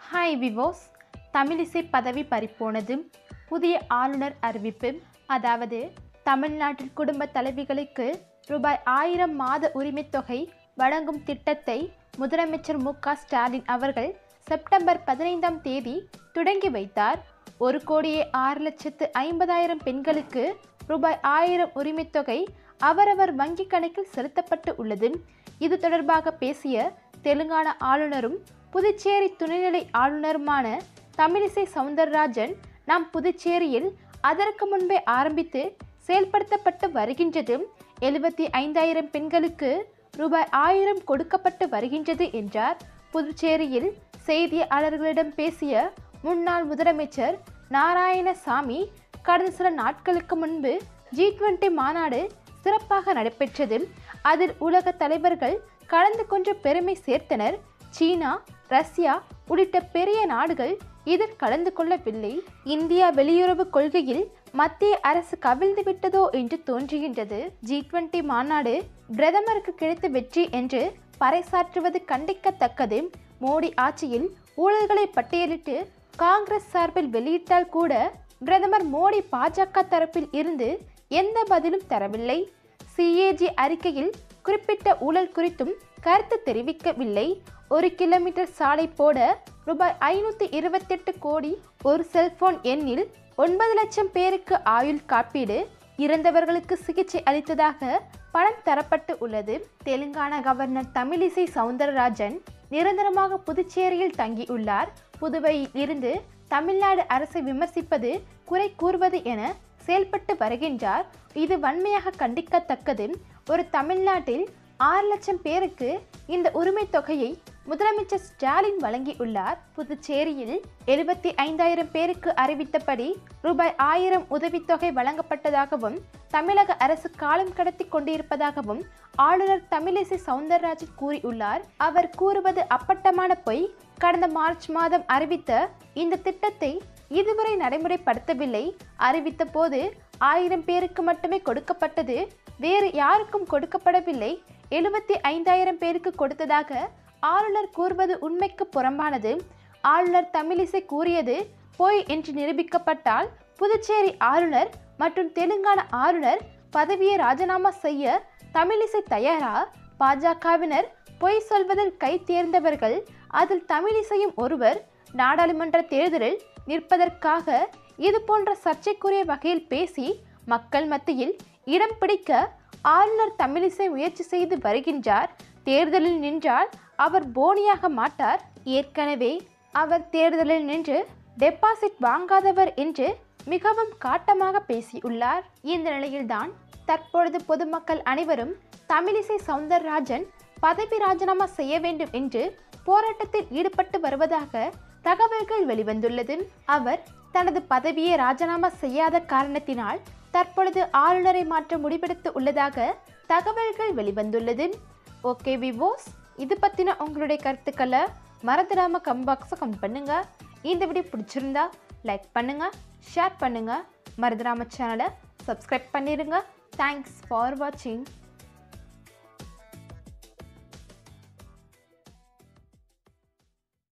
hi விவோஸ் Tamilisai பதவி பறிப்போனது புதிய ஆளுநர் அறிவிப்பு அதாவது தமிழ்நாட்டில் குடும்ப தலைவிகளுக்கு ரூபாய் ஆயிரம் மாத உரிமைத் தொகை வழங்கும் திட்டத்தை முதலமைச்சர் மு க ஸ்டாலின் அவர்கள் செப்டம்பர் பதினைந்தாம் தேதி தொடங்கி வைத்தார் ஒரு கோடியே ஆறு லட்சத்து ஐம்பதாயிரம் பெண்களுக்கு ரூபாய் ஆயிரம் உரிமைத் தொகை அவரவர் வங்கிக் கணக்கில் செலுத்தப்பட்டு உள்ளது இது தொடர்பாக பேசிய தெலுங்கானா ஆளுநரும் புதுச்சேரி துணைநிலை ஆளுநருமான தமிழிசை சவுந்தரராஜன் நாம் புதுச்சேரியில் அதற்கு முன்பே ஆரம்பித்து செயல்படுத்தப்பட்டு வருகின்றது எழுபத்தி ஐந்தாயிரம் பெண்களுக்கு ரூபாய் ஆயிரம் கொடுக்கப்பட்டு வருகின்றது என்றார் புதுச்சேரியில் செய்தியாளர்களிடம் பேசிய முன்னாள் முதலமைச்சர் நாராயணசாமி கடந்த சில நாட்களுக்கு முன்பு ஜி டுவெண்ட்டி மாநாடு சிறப்பாக நடைபெற்றது அதில் உலக தலைவர்கள் கலந்து கொண்ட பெருமை சேர்த்தனர் சீனா ரஷ்யா உள்ளிட்ட பெரிய நாடுகள் இதில் கலந்து கொள்ளவில்லை இந்தியா வெளியுறவு கொள்கையில் மத்திய அரசு கவிழ்ந்து விட்டதோ என்று தோன்றுகின்றது ஜி டுவெண்ட்டி மாநாடு பிரதமருக்கு கிடைத்த வெற்றி என்று பறைசாற்றுவது கண்டிக்கத்தக்கது மோடி ஆட்சியில் ஊழல்களை பட்டியலிட்டு காங்கிரஸ் சார்பில் வெளியிட்டால் கூட பிரதமர் மோடி பாஜக தரப்பில் இருந்து எந்த பதிலும் தரவில்லை சிஏஜி அறிக்கையில் குறிப்பிட்ட ஊழல் குறித்தும் கருத்து தெரிவிக்கவில்லை ஒரு கிலோமீட்டர் சாலை போட ரூபாய் ஐநூற்றி இருபத்தெட்டு கோடி ஒரு செல்போன் எண்ணில் ஒன்பது லட்சம் பேருக்கு ஆயுள் காப்பீடு இறந்தவர்களுக்கு சிகிச்சை அளித்ததாக பணம் தரப்பட்டு உள்ளது தெலுங்கானா கவர்னர் தமிழிசை சவுந்தரராஜன் நிரந்தரமாக புதுச்சேரியில் தங்கியுள்ளார் புதுவையில் இருந்து தமிழ்நாடு அரசை விமர்சிப்பது குறை கூறுவது என செயல்பட்டு வருகின்றார் இது வன்மையாக கண்டிக்கத்தக்கது ஒரு தமிழ்நாட்டில் ஆறு லட்சம் பேருக்கு இந்த உரிமை தொகையை முதலமைச்சர் ஸ்டாலின் வழங்கியுள்ளார் புதுச்சேரியில் எழுபத்தி ஐந்தாயிரம் பேருக்கு அறிவித்தபடி ரூபாய் ஆயிரம் உதவித்தொகை வழங்கப்பட்டதாகவும் தமிழக அரசு காலம் கடத்தி கொண்டிருப்பதாகவும் ஆளுநர் தமிழிசை சவுந்தரராஜன் கூறியுள்ளார் அவர் கூறுவது அப்பட்டமான பொய் கடந்த மார்ச் மாதம் அறிவித்த இந்த திட்டத்தை இதுவரை நடைமுறைப்படுத்தவில்லை அறிவித்த போது ஆயிரம் பேருக்கு மட்டுமே கொடுக்கப்பட்டது வேறு யாருக்கும் கொடுக்கப்படவில்லை எழுபத்தி ஐந்தாயிரம் பேருக்கு கொடுத்ததாக ஆளுநர் கூறுவது உண்மைக்கு புறம்பானது ஆளுநர் தமிழிசை கூறியது பொய் என்று நிரூபிக்கப்பட்டால் புதுச்சேரி ஆளுநர் மற்றும் தெலுங்கானா ஆளுநர் பதவியை ராஜினாமா செய்ய தமிழிசை தயாரா பாஜகவினர் பொய் சொல்வதில் கை தேர்ந்தவர்கள் அதில் தமிழிசையும் ஒருவர் நாடாளுமன்ற தேர்தலில் நிற்பதற்காக இது போன்ற சர்ச்சைக்குரிய வகையில் பேசி மக்கள் மத்தியில் இடம் பிடிக்க ஆளுநர் தமிழிசை முயற்சி செய்து வருகின்றார் தேர்தலில் நின்றால் அவர் போனியாக மாட்டார் ஏற்கனவே அவர் தேர்தலில் நின்று டெபாசிட் வாங்காதவர் என்று மிகவும் காட்டமாக பேசியுள்ளார் இந்த நிலையில்தான் தற்பொழுது பொதுமக்கள் அனைவரும் தமிழிசை சவுந்தரராஜன் பதவி ராஜினாமா செய்ய வேண்டும் என்று போராட்டத்தில் ஈடுபட்டு வருவதாக தகவல்கள் வெளிவந்துள்ளது அவர் தனது பதவியை ராஜினாமா செய்யாத காரணத்தினால் தற்பொழுது ஆளுநரை மாற்ற முடிவெடுத்து உள்ளதாக தகவல்கள் வெளிவந்துள்ளது ஓகே விவோஸ் இது பற்றின உங்களுடைய கருத்துக்களை மறந்துடாம கம்பாக்ஸை கம் பண்ணுங்க இந்த வீடியோ பிடிச்சிருந்தா லைக் பண்ணுங்க ஷேர் பண்ணுங்க மறந்துடாம சேனலை சப்ஸ்கிரைப் பண்ணிடுங்க தேங்க்ஸ் ஃபார் வாட்சிங்